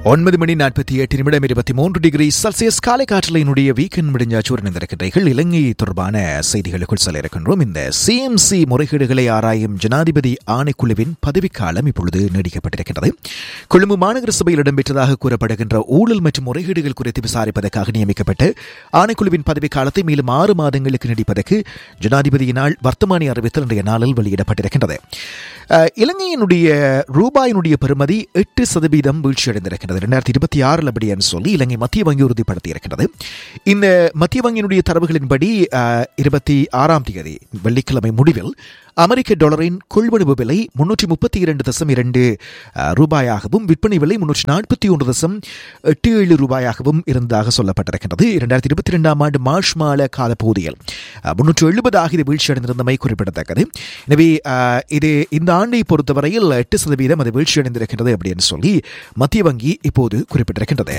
ஒன்பது மணி நாற்பத்தி எட்டு நிமிடம் இருபத்தி மூன்று டிகிரி செல்சியஸ் காலை காற்றலையினுடைய வீக்கெண்ட் முடிஞ்சாச்சு இணைந்திருக்கின்றீர்கள் இலங்கை தொடர்பான செய்திகளுக்குள் செல்ல இருக்கின்றோம் இந்த சிஎம்சி முறைகேடுகளை ஆராயும் ஜனாதிபதி ஆணைக்குழுவின் பதவிக்காலம் இப்பொழுது நீடிக்கப்பட்டிருக்கிறது கொழும்பு மாநகர சபையில் இடம்பெற்றதாக கூறப்படுகின்ற ஊழல் மற்றும் முறைகேடுகள் குறித்து விசாரிப்பதற்காக நியமிக்கப்பட்ட ஆணைக்குழுவின் பதவிக்காலத்தை மேலும் ஆறு மாதங்களுக்கு நீடிப்பதற்கு ஜனாதிபதியினால் வர்த்தமானி அறிவித்தல் இன்றைய நாளில் வெளியிடப்பட்டிருக்கின்றது அஹ், இலங்கையினுடைய ரூபாயினுடைய பெறுமதி எட்டு சதவீதம் வீழ்ச்சியடைந்திருக்கிறது இரண்டாயிரத்தி இருபத்தி ஆறில் அப்படின்னு சொல்லி இலங்கை மத்திய வங்கி உறுதிப்படுத்தி இருக்கிறது இந்த மத்திய வங்கியினுடைய தரவுகளின்படி அஹ், இருபத்தி ஆறாம் தேதி வெள்ளிக்கிழமை முடிவில் அமெரிக்க டாலரின் கொள்வனவு விலை முன்னூற்றி முப்பத்தி இரண்டு தசம் இரண்டு அஹ், ரூபாயாகவும் விற்பனை விலை முன்னூற்றி நாற்பத்தி ஒன்று தசம் எட்டு ஏழு ரூபாயாகவும் இருந்ததாக சொல்லப்பட்டிருக்கின்றது இரண்டாயிரத்தி இருபத்தி ரெண்டாம் ஆண்டு மார்ச் மாத காலப்பகுதியில் முன்னூற்று எழுபதாக இது வீழ்ச்சியடைந்திருந்தமை குறிப்பிடத்தக்கது எனவே அஹ், இது இந்த ஆண்டை பொறுத்தவரையில் எட்டு சதவீதம் அது வீழ்ச்சியடைந்திருக்கிறது அப்படின்னு சொல்லி மத்திய வங்கி இப்போது குறிப்பிட்டிருக்கின்றது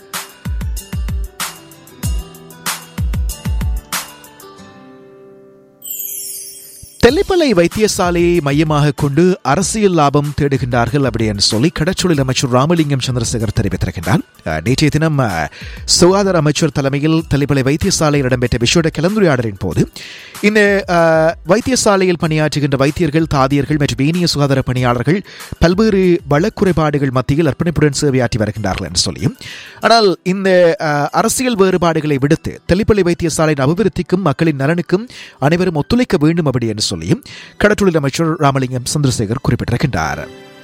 தெல்லிப்பளை வைத்தியசாலையை மையமாக கொண்டு அரசியல் லாபம் தேடுகின்றார்கள் அப்படின்னு சொல்லி கடற்றொழில் அமைச்சர் ராமலிங்கம் சந்திரசேகர் தெரிவித்திருக்கின்றார் அஹ், நேற்றைய தினம் அஹ், சுகாதார அமைச்சர் தலைமையில் தெல்லிப்பளை வைத்தியசாலையில் இடம்பெற்ற விஷயோட கலந்துரையாடலின் போது இந்த அஹ், வைத்தியசாலையில் பணியாற்றுகின்ற வைத்தியர்கள் தாதியர்கள் மற்றும் ஏனைய சுகாதார பணியாளர்கள் பல்வேறு வளக்குறைபாடுகள் மத்தியில் அர்ப்பணிப்புடன் சேவையாற்றி வருகின்றார்கள் என்று சொல்லியும் ஆனால் இந்த அஹ், அரசியல் வேறுபாடுகளை விடுத்து தெல்லிப்பள்ளி வைத்தியசாலையின் அபிவிருத்திக்கும் மக்களின் நலனுக்கும் அனைவரும் ஒத்துழைக்க வேண்டும் அப்படி என்று சொல்லியும் கடற்றொழில் அமைச்சர் ராமலிங்கம் சந்திரசேகர் குறிப்பிட்டிருக்கின்றார்